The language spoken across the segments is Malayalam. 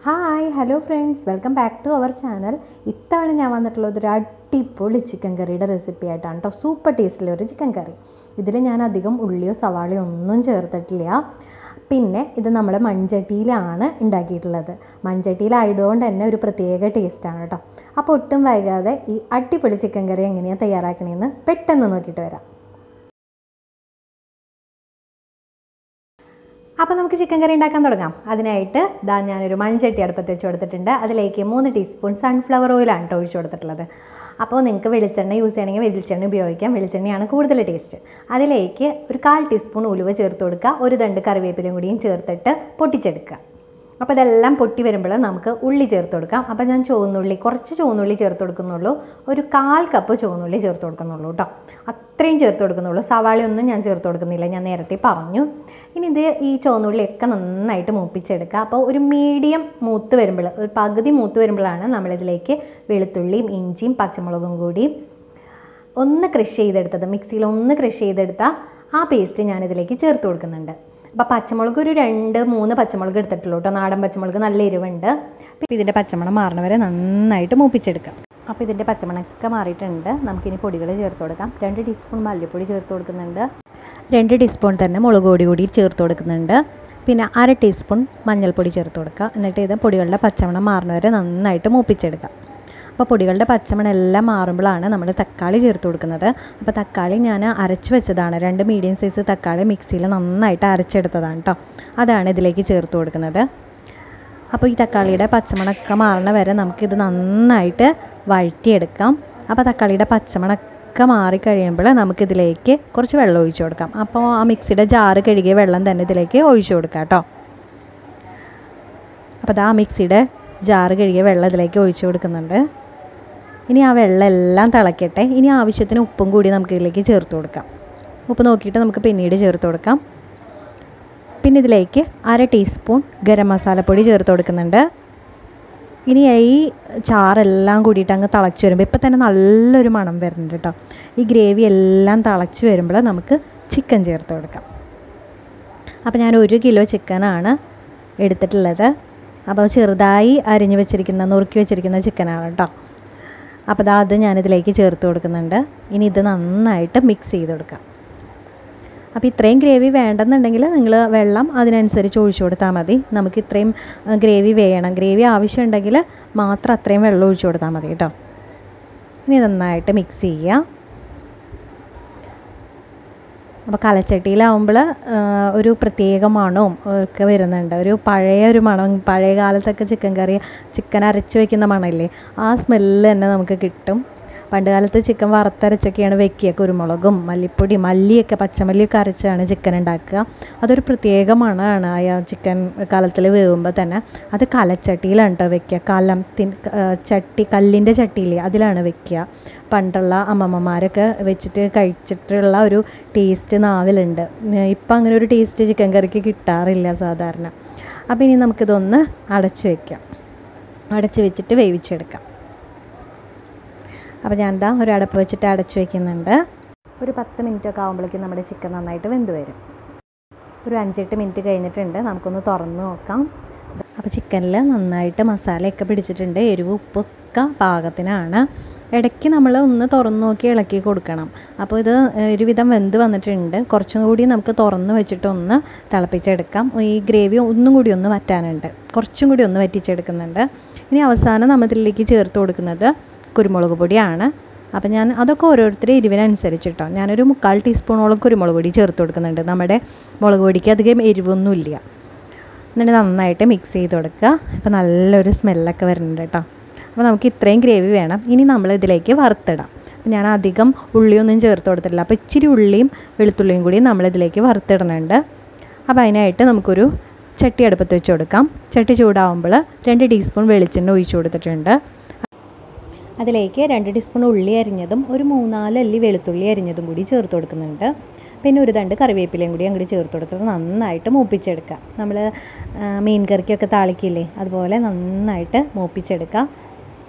hi hello friends welcome back to our channel ഇത്തവണ ഞാൻ വന്നിട്ടുള്ളത് ഒരു അടിപൊളി ചിക്കൻ കറിയുടെ റെസിപ്പി ആയിട്ടാണ് കേട്ടോ സൂപ്പർ ടേസ്റ്റിലെ ഒരു ചിക്കൻ കറി ഇതിൽ ഞാൻ അധികം ഉള്ളിയോ സവാളയോ ഒന്നും ചേർത്തിട്ടില്ല പിന്നെ ഇത് നമ്മുടെ മൺചട്ടിയിലാണ് ഉണ്ടാക്കിയിട്ടുള്ളത് മൺചട്ടിയിലായതുകൊണ്ട് തന്നെ ഒരു പ്രത്യേക ടേസ്റ്റാണ് കേട്ടോ അപ്പോൾ ഒട്ടും വൈകാതെ ഈ അടിപൊളി ചിക്കൻ കറി എങ്ങനെയാണ് തയ്യാറാക്കണമെന്ന് പെട്ടെന്ന് നോക്കിയിട്ട് വരാം അപ്പോൾ നമുക്ക് ചിക്കൻ കറി ഉണ്ടാക്കാൻ തുടങ്ങാം അതിനായിട്ട് ദാ ഞാനൊരു മൺചട്ടി അടുപ്പത്ത് വെച്ച് കൊടുത്തിട്ടുണ്ട് അതിലേക്ക് മൂന്ന് ടീസ്പൂൺ സൺഫ്ലവർ ഓയിലാണ് കേട്ടോ ഒഴിച്ച് കൊടുത്തിട്ടുള്ളത് അപ്പോൾ നിങ്ങൾക്ക് വെളിച്ചെണ്ണ യൂസ് ചെയ്യണമെങ്കിൽ വെളിച്ചെണ്ണ ഉപയോഗിക്കാം വെളിച്ചെണ്ണയാണ് കൂടുതൽ ടേസ്റ്റ് അതിലേക്ക് ഒരു കാൽ ടീസ്പൂൺ ഉലുവ ചേർത്ത് കൊടുക്കുക ഒരു തണ്ട് കറിവേപ്പിലയും കൂടിയും ചേർത്തിട്ട് പൊട്ടിച്ചെടുക്കുക അപ്പോൾ ഇതെല്ലാം പൊട്ടി വരുമ്പോൾ നമുക്ക് ഉള്ളി ചേർത്ത് കൊടുക്കാം അപ്പോൾ ഞാൻ ചുവന്നുള്ളി കുറച്ച് ചുവന്നുള്ളി ചേർത്ത് കൊടുക്കുന്നുള്ളൂ ഒരു കാൽ കപ്പ് ചുവന്നുള്ളി ചേർത്ത് കൊടുക്കുന്നുള്ളൂ കേട്ടോ അത്രയും ചേർത്ത് കൊടുക്കുന്നുള്ളൂ സവാളയൊന്നും ഞാൻ ചേർത്ത് കൊടുക്കുന്നില്ല ഞാൻ നേരത്തെ പറഞ്ഞു ഇനി ഇത് ഈ ചുവന്നുള്ളിയൊക്കെ നന്നായിട്ട് മൂപ്പിച്ചെടുക്കുക അപ്പോൾ ഒരു മീഡിയം മൂത്ത് വരുമ്പോൾ ഒരു പകുതി മൂത്ത് വരുമ്പോഴാണ് നമ്മളിതിലേക്ക് വെളുത്തുള്ളിയും ഇഞ്ചിയും പച്ചമുളകും കൂടി ഒന്ന് ക്രഷ് ചെയ്തെടുത്തത് മിക്സിയിൽ ഒന്ന് ക്രഷ് ചെയ്തെടുത്ത ആ പേസ്റ്റ് ഞാനിതിലേക്ക് ചേർത്ത് കൊടുക്കുന്നുണ്ട് അപ്പോൾ പച്ചമുളക് ഒരു രണ്ട് മൂന്ന് പച്ചമുളക് എടുത്തിട്ടുള്ളൂ കേട്ടോ നാടൻ പച്ചമുളക് നല്ല എരിവുണ്ട് അപ്പോൾ ഇതിൻ്റെ പച്ചമണം മാറണ വരെ നന്നായിട്ട് മൂപ്പിച്ചെടുക്കാം അപ്പോൾ ഇതിൻ്റെ പച്ചമണമൊക്കെ മാറിയിട്ടുണ്ട് നമുക്കിനി പൊടികൾ ചേർത്ത് കൊടുക്കാം രണ്ട് ടീസ്പൂൺ മല്ലിപ്പൊടി ചേർത്ത് കൊടുക്കുന്നുണ്ട് രണ്ട് ടീസ്പൂൺ തന്നെ മുളക് പൊടി കൂടി ചേർത്ത് കൊടുക്കുന്നുണ്ട് പിന്നെ അര ടീസ്പൂൺ മഞ്ഞൾപ്പൊടി ചേർത്ത് കൊടുക്കുക എന്നിട്ട് ഇത് പൊടികളുടെ പച്ചമണം മാറണ വരെ നന്നായിട്ട് മൂപ്പിച്ചെടുക്കാം അപ്പോൾ പൊടികളുടെ പച്ചമണം എല്ലാം മാറുമ്പോഴാണ് നമ്മൾ തക്കാളി ചേർത്ത് കൊടുക്കുന്നത് അപ്പോൾ തക്കാളി ഞാൻ അരച്ച് വെച്ചതാണ് രണ്ട് മീഡിയം സൈസ് തക്കാളി മിക്സിയിൽ നന്നായിട്ട് അരച്ചെടുത്തതാണ് കേട്ടോ അതാണ് ഇതിലേക്ക് ചേർത്ത് കൊടുക്കുന്നത് അപ്പോൾ ഈ തക്കാളിയുടെ പച്ചമണമൊക്കെ മാറണ വരെ നമുക്കിത് നന്നായിട്ട് വഴറ്റിയെടുക്കാം അപ്പോൾ തക്കാളിയുടെ പച്ചമണമൊക്കെ മാറിക്കഴിയുമ്പോൾ നമുക്കിതിലേക്ക് കുറച്ച് വെള്ളം ഒഴിച്ചു കൊടുക്കാം അപ്പോൾ ആ മിക്സിയുടെ ജാറ് കഴുകിയ വെള്ളം തന്നെ ഇതിലേക്ക് ഒഴിച്ചു കൊടുക്കാം കേട്ടോ അപ്പോൾ അത് ആ മിക്സിയുടെ ജാറ് കഴുകിയ വെള്ളം ഇതിലേക്ക് ഒഴിച്ചു കൊടുക്കുന്നുണ്ട് ഇനി ആ വെള്ളം എല്ലാം തിളക്കട്ടെ ഇനി ആവശ്യത്തിന് ഉപ്പും കൂടി നമുക്ക് ഇതിലേക്ക് ചേർത്ത് കൊടുക്കാം ഉപ്പ് നോക്കിയിട്ട് നമുക്ക് പിന്നീട് ചേർത്ത് കൊടുക്കാം പിന്നെ ഇതിലേക്ക് അര ടീസ്പൂൺ ഗരം മസാലപ്പൊടി ചേർത്ത് കൊടുക്കുന്നുണ്ട് ഇനി ഈ ചാറെല്ലാം കൂടിയിട്ട് അങ്ങ് തിളച്ച് വരുമ്പോൾ ഇപ്പം തന്നെ നല്ലൊരു മണം വരുന്നുണ്ട് കേട്ടോ ഈ ഗ്രേവി എല്ലാം തിളച്ച് വരുമ്പോൾ നമുക്ക് ചിക്കൻ ചേർത്ത് കൊടുക്കാം അപ്പോൾ ഞാൻ ഒരു കിലോ ചിക്കനാണ് എടുത്തിട്ടുള്ളത് അപ്പോൾ ചെറുതായി അരിഞ്ഞ് വെച്ചിരിക്കുന്ന നുറുക്കി വെച്ചിരിക്കുന്ന ചിക്കനാണ് കേട്ടോ അപ്പോൾ അത് ഞാനിതിലേക്ക് ചേർത്ത് കൊടുക്കുന്നുണ്ട് ഇനി ഇത് നന്നായിട്ട് മിക്സ് ചെയ്ത് കൊടുക്കാം അപ്പോൾ ഇത്രയും ഗ്രേവി വേണ്ടെന്നുണ്ടെങ്കിൽ നിങ്ങൾ വെള്ളം അതിനനുസരിച്ച് ഒഴിച്ചു കൊടുത്താൽ മതി നമുക്ക് ഇത്രയും ഗ്രേവി വേണം ഗ്രേവി ആവശ്യമുണ്ടെങ്കിൽ മാത്രം അത്രയും വെള്ളം ഒഴിച്ചു കൊടുത്താൽ മതി കേട്ടോ ഇനി നന്നായിട്ട് മിക്സ് ചെയ്യുക അപ്പോൾ കലച്ചട്ടിയിലാവുമ്പോൾ ഒരു പ്രത്യേക മണവും ഒക്കെ വരുന്നുണ്ട് ഒരു പഴയ ഒരു മണം പഴയ കാലത്തൊക്കെ ചിക്കൻ കറി ചിക്കൻ അരച്ച് വെക്കുന്ന മണമില്ലേ ആ സ്മെല്ല് തന്നെ നമുക്ക് കിട്ടും പണ്ട് കാലത്ത് ചിക്കൻ വറുത്തരച്ചൊക്കെയാണ് വെക്കുക കുരുമുളകും മല്ലിപ്പൊടി മല്ലിയൊക്കെ പച്ചമല്ലിയൊക്കെ അരച്ചാണ് ചിക്കൻ ഉണ്ടാക്കുക അതൊരു പ്രത്യേക മണമാണ് ആ ചിക്കൻ കാലത്തിൽ വേവുമ്പോൾ തന്നെ അത് കലച്ചട്ടിയിലാണ് കേട്ടോ വെക്കുക കലത്തിൻ ചട്ടി കല്ലിൻ്റെ ചട്ടിയില്ലേ അതിലാണ് വെക്കുക പണ്ടുള്ള അമ്മമ്മമാരൊക്കെ വെച്ചിട്ട് കഴിച്ചിട്ടുള്ള ഒരു ടേസ്റ്റ് നാവിലുണ്ട് ഇപ്പം അങ്ങനെ ഒരു ടേസ്റ്റ് ചിക്കൻ കറിക്ക് കിട്ടാറില്ല സാധാരണ അപ്പോൾ ഇനി നമുക്കിതൊന്ന് അടച്ചു വെക്കാം അടച്ചു വെച്ചിട്ട് വേവിച്ചെടുക്കാം അപ്പോൾ ഞാൻ എന്താ ഒരു അടപ്പ് വെച്ചിട്ട് അടച്ചു വയ്ക്കുന്നുണ്ട് ഒരു പത്ത് മിനിറ്റ് ഒക്കെ ആകുമ്പോഴേക്കും നമ്മുടെ ചിക്കൻ നന്നായിട്ട് വെന്ത് വരും ഒരു അഞ്ചെട്ട് മിനിറ്റ് കഴിഞ്ഞിട്ടുണ്ട് നമുക്കൊന്ന് തുറന്ന് നോക്കാം അപ്പോൾ ചിക്കനിൽ നന്നായിട്ട് മസാലയൊക്കെ പിടിച്ചിട്ടുണ്ട് എരിവ് ഉപ്പൊക്കെ പാകത്തിനാണ് ഇടയ്ക്ക് നമ്മൾ ഒന്ന് തുറന്ന് നോക്കി ഇളക്കി കൊടുക്കണം അപ്പോൾ ഇത് ഒരുവിധം വെന്ത് വന്നിട്ടുണ്ട് കുറച്ചും കൂടി നമുക്ക് തുറന്ന് വെച്ചിട്ട് ഒന്ന് തിളപ്പിച്ചെടുക്കാം ഈ ഗ്രേവി ഒന്നും കൂടി ഒന്ന് വറ്റാനുണ്ട് കുറച്ചും കൂടി ഒന്ന് വറ്റിച്ചെടുക്കുന്നുണ്ട് ഇനി അവസാനം നമ്മൾ ഇതിലേക്ക് ചേർത്ത് കൊടുക്കുന്നത് കുരുമുളക് പൊടിയാണ് അപ്പോൾ ഞാൻ അതൊക്കെ ഓരോരുത്തരുടെ എരിവിനനുസരിച്ചിട്ടോ ഞാനൊരു മുക്കാൽ ടീസ്പൂണോളം കുരുമുളക് പൊടി ചേർത്ത് കൊടുക്കുന്നുണ്ട് നമ്മുടെ മുളക് പൊടിക്ക് അധികം എരിവൊന്നുമില്ല എന്നിട്ട് നന്നായിട്ട് മിക്സ് ചെയ്ത് കൊടുക്കുക അപ്പോൾ നല്ലൊരു സ്മെല്ലൊക്കെ വരുന്നുണ്ട് കേട്ടോ അപ്പോൾ നമുക്ക് ഇത്രയും ഗ്രേവി വേണം ഇനി നമ്മൾ ഇതിലേക്ക് വറുത്തിടാം ഞാൻ അധികം ഉള്ളിയൊന്നും ചേർത്ത് കൊടുത്തിട്ടില്ല അപ്പോൾ ഇച്ചിരി ഉള്ളിയും വെളുത്തുള്ളിയും കൂടി നമ്മളിതിലേക്ക് വറുത്തിടുന്നുണ്ട് അപ്പോൾ അതിനായിട്ട് നമുക്കൊരു ചട്ടി അടുപ്പത്ത് വെച്ച് കൊടുക്കാം ചട്ടി ചൂടാവുമ്പോൾ രണ്ട് ടീസ്പൂൺ വെളിച്ചെണ്ണ ഒഴിച്ചു കൊടുത്തിട്ടുണ്ട് അതിലേക്ക് രണ്ട് ടീസ്പൂൺ ഉള്ളി അരിഞ്ഞതും ഒരു മൂന്നാല് അല്ലി വെളുത്തുള്ളി അരിഞ്ഞതും കൂടി ചേർത്ത് കൊടുക്കുന്നുണ്ട് പിന്നെ ഒരു തണ്ട് കറിവേപ്പിലയും കൂടി അങ്ങോട്ട് ചേർത്ത് കൊടുത്തിട്ട് നന്നായിട്ട് മൂപ്പിച്ചെടുക്കുക നമ്മൾ മീൻ കറിക്കൊക്കെ താളിക്കില്ലേ അതുപോലെ നന്നായിട്ട് മൂപ്പിച്ചെടുക്കുക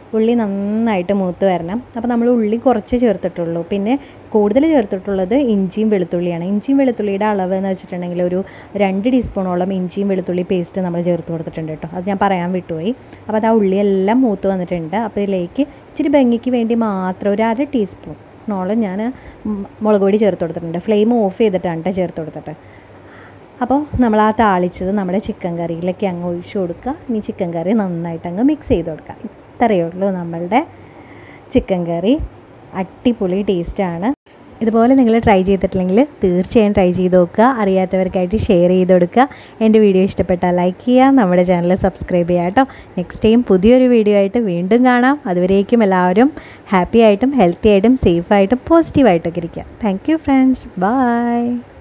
ഉള്ളി നന്നായിട്ട് മൂത്ത് വരണം അപ്പോൾ നമ്മൾ ഉള്ളി കുറച്ച് ചേർത്തിട്ടുള്ളൂ പിന്നെ കൂടുതൽ ചേർത്തിട്ടുള്ളത് ഇഞ്ചിയും വെളുത്തുള്ളിയാണ് ഇഞ്ചിയും വെളുത്തുള്ളിയുടെ അളവ് എന്ന് വെച്ചിട്ടുണ്ടെങ്കിൽ ഒരു രണ്ട് ടീസ്പൂണോളം ഇഞ്ചിയും വെളുത്തുള്ളി പേസ്റ്റ് നമ്മൾ ചേർത്ത് കൊടുത്തിട്ടുണ്ട് കേട്ടോ അത് ഞാൻ പറയാൻ വിട്ടുപോയി അപ്പോൾ അത് ആ ഉള്ളിയെല്ലാം മൂത്ത് വന്നിട്ടുണ്ട് അപ്പോൾ ഇതിലേക്ക് ഇച്ചിരി ഭംഗിക്ക് വേണ്ടി മാത്രം ഒരു അര ടീസ്പൂണോളം ഞാൻ മുളക് പൊടി ചേർത്ത് കൊടുത്തിട്ടുണ്ട് ഫ്ലെയിം ഓഫ് ചെയ്തിട്ടാണ് കേട്ടോ ചേർത്ത് കൊടുത്തിട്ട് അപ്പോൾ നമ്മൾ ആ താളിച്ചത് നമ്മുടെ ചിക്കൻ കറിയിലേക്ക് അങ്ങ് ഒഴിച്ചു കൊടുക്കുക ഇനി ചിക്കൻ കറി നന്നായിട്ട് അങ്ങ് മിക്സ് ചെയ്ത് കൊടുക്കുക ഇത്രയേ ഉള്ളൂ നമ്മളുടെ ചിക്കൻ കറി അടിപൊളി ടേസ്റ്റാണ് ഇതുപോലെ നിങ്ങൾ ട്രൈ ചെയ്തിട്ടില്ലെങ്കിൽ തീർച്ചയായും ട്രൈ ചെയ്ത് നോക്കുക അറിയാത്തവർക്കായിട്ട് ഷെയർ ചെയ്ത് കൊടുക്കുക എൻ്റെ വീഡിയോ ഇഷ്ടപ്പെട്ടാൽ ലൈക്ക് ചെയ്യുക നമ്മുടെ ചാനൽ സബ്സ്ക്രൈബ് ചെയ്യുക കേട്ടോ നെക്സ്റ്റ് ടൈം പുതിയൊരു വീഡിയോ ആയിട്ട് വീണ്ടും കാണാം അതുവരേക്കും എല്ലാവരും ഹാപ്പി ആയിട്ടും ഹെൽത്തി ആയിട്ടും സേഫായിട്ടും പോസിറ്റീവായിട്ടൊക്കെ ഇരിക്കുക താങ്ക് യു ഫ്രണ്ട്സ് ബൈ